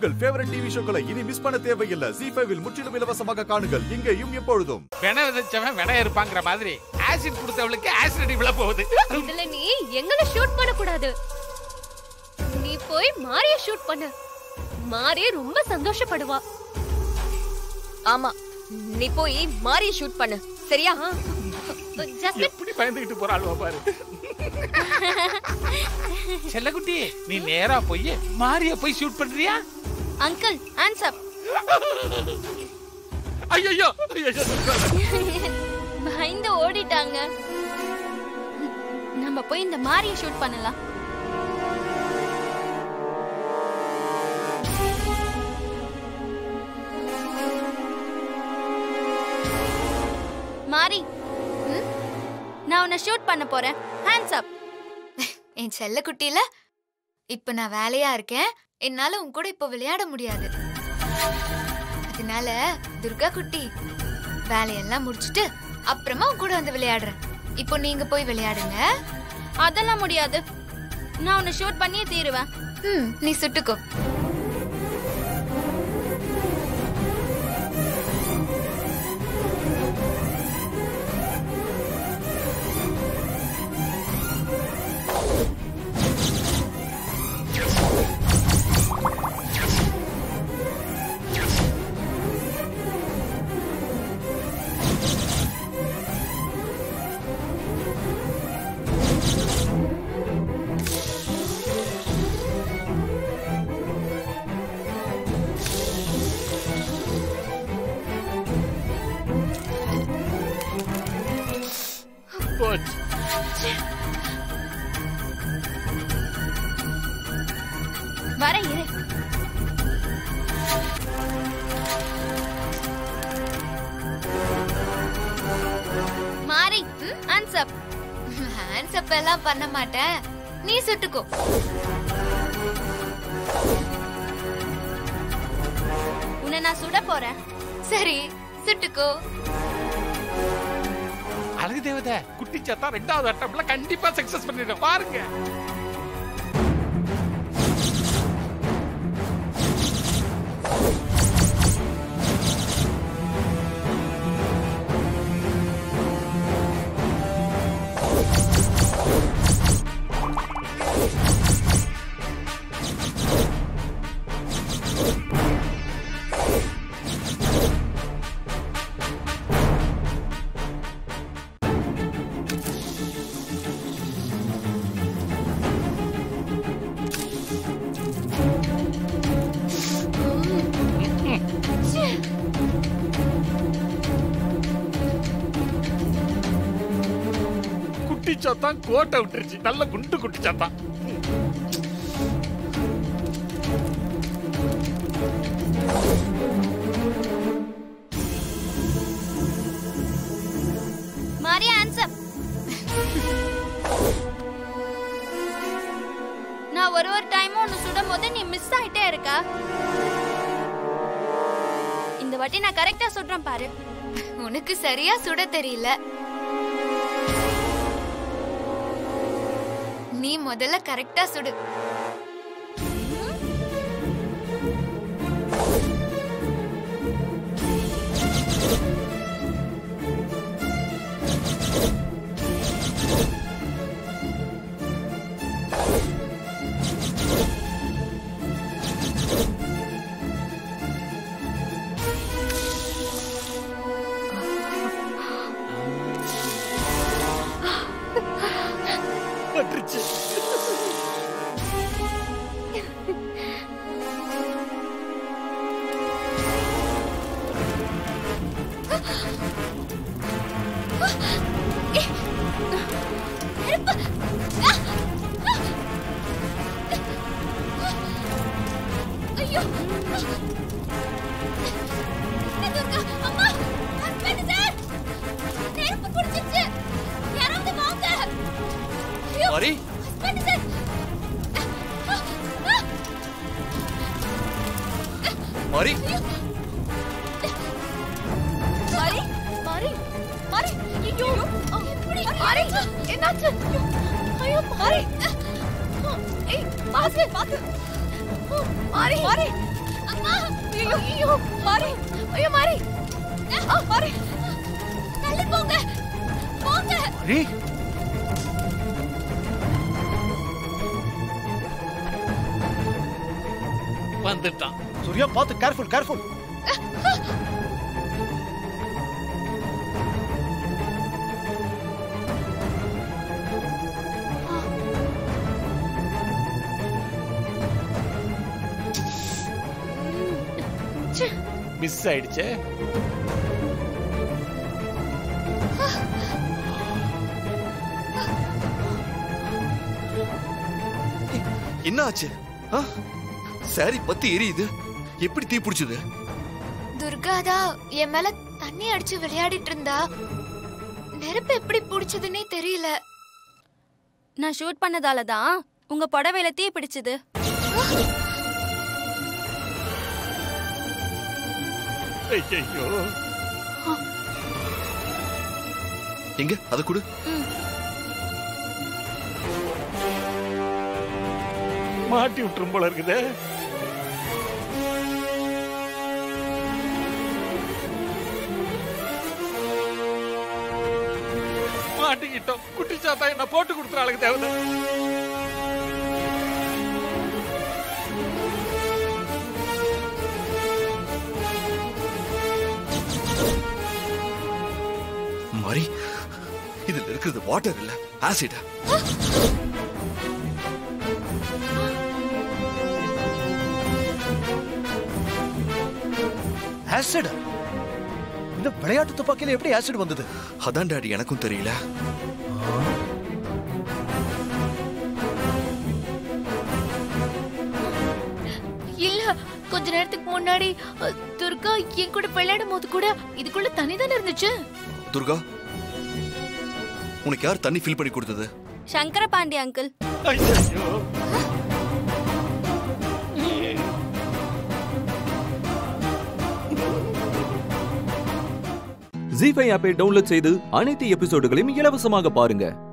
உங்கள் favourite TV ஷோக்களை இனி miss பண்ண தேவையில்லை ஜி ஃபைவில் முற்றிலும் இலவசமாக காணுங்கள் இங்கேயும் எப்பொழுதும் வென விதைச்சவன் வென இருப்பாங்கிற மாதிரி ஆசிட் கொடுத்தவளுக்கு ஆசிட் அடி விழ போகுது இதுல நீ எங்களை ஷூட் பண்ண கூடாது நீ போய் மாரிய ஷூட் பண்ணு மாரிய ரொம்ப சந்தோஷப்படுவா ஆமா நீ போய் மாரிய ஷூட் பண்ணு சரியா ஜஸ்மின் எப்படி பயந்துகிட்டு போறாளுவா பாரு செல்லக்குட்டி நீ நேரா போய் மாரிய போய் ஷூட் பண்றியா அங்கிள் ஹேண்ட்ஸ் அப் ஐயோ பயந்து ஓடிட்டாங்க நம்ம போய் இந்த மாரிய ஷூட் பண்ணலாம் மாரி ம்? நான் உன்னை ஷூட் பண்ண போறேன் ஹேண்ட்ஸ் அப் என் செல்ல குட்டியில இப்ப நான் வேலையா இருக்கேன் என்னால உன் கூட இப்ப விளையாட முடியாது அதனால துர்கா குட்டி வேலையெல்லாம் முடிச்சிட்டு அப்புறமா உன் கூட வந்து விளையாடுறேன் இப்போ நீங்க போய் விளையாடுங்க அதெல்லாம் முடியாது நான் உன்னை ஷூட் பண்ணியே தீருவேன் ம் நீ சுட்டுக்கோ போச்சு வர இரு மாரி ஹேண்ட்ஸ் அப் ஹேண்ட்ஸ் அப் எல்லாம் பண்ண மாட்டேன் நீ சுட்டுக்கோ உன்னை நான் சுட போறேன் சரி சுட்டுக்கோ அழகு தேவதை குட்டி சத்தா ரெண்டாவது அட்டம்ல கண்டிப்பா சக்சஸ் பண்ணிடும் பாருங்க குட்டி சத்தான் கோட்டை விட்டுருச்சு நல்ல குண்டு குட்டி சத்தான் மாரி ஹேண்ட்ஸ் அப் நான் ஒரு ஒரு டைமும் உன்னை சுடும் போது நீ மிஸ் ஆயிட்டே இருக்கா இந்த வாட்டி நான் கரெக்டா சுடுறேன் பாரு உனக்கு சரியா சுட தெரியல நீ முதல்ல கரெக்டா சுடு பட்டுருச்சு ஐயோ துர்கா அம்மா ஹஸ்பண்ட் சார் நெருப்பு பிடிச்சிருச்சு யாராவது வாங்க ஐயோ மாரி ஹஸ்பண்ட் சார் மாரி மாரி மாரி மாரி ஐயோ எப்படி மாரி என்னாச்சு ஐயோ மாரி ஏய் பாத்து பாத்து மாரி மாரி ஐயோ ஐயோ மாறி ஐயோ மாறி ஆ, மாறி தள்ளி போங்க போங்க ரே வந்துட்டான் சூர்யா பார்த்து கேர்ஃபுல் கேர்ஃபுல் மிஸ் ஆயிடுச்சே என்ன ஆச்சு ஆ? சாரி பத்தி எரியுது எப்படி தீ பிடிச்சது துர்கா தான் என் மேல தண்ணி அடிச்சு விளையாடிட்டு இருந்தா நெருப்பு எப்படி புடிச்சதுன்னே தெரியல நான் ஷூட் பண்ணதால தான் உங்க புடவையில தீ பிடிச்சது ஐயோ எங்க அத கொடு மாட்டி விட்டுரும் போல இருக்குதே மாட்டிக்கிட்டோம் குட்டி சாத்தா என்ன போட்டு கொடுத்துறாளுக்கு தேவை மாறி இதுல இருக்கிறது வாட்டர் இல்ல ஆசிட் ஆசிட் இந்த விளையாட்டு துப்பாக்கியில எப்படி ஆசிட் வந்தது அதான் டாடி எனக்கும் தெரியல இல்ல கொஞ்ச நேரத்துக்கு முன்னாடி அ, துர்கா என் கூட விளையாடும் போது கூட இதுக்குள்ள தண்ணி தானே இருந்துச்சு துர்கா உனக்கு யார் தண்ணி ஃபில் பண்ணி கொடுத்தது சங்கர பாண்டி அங்கிள் ஐயோ ஜி ஃபைவ் ஆப்பை டவுன்லோட் செய்து அனைத்து எபிசோடுகளையும் இலவசமாக பாருங்க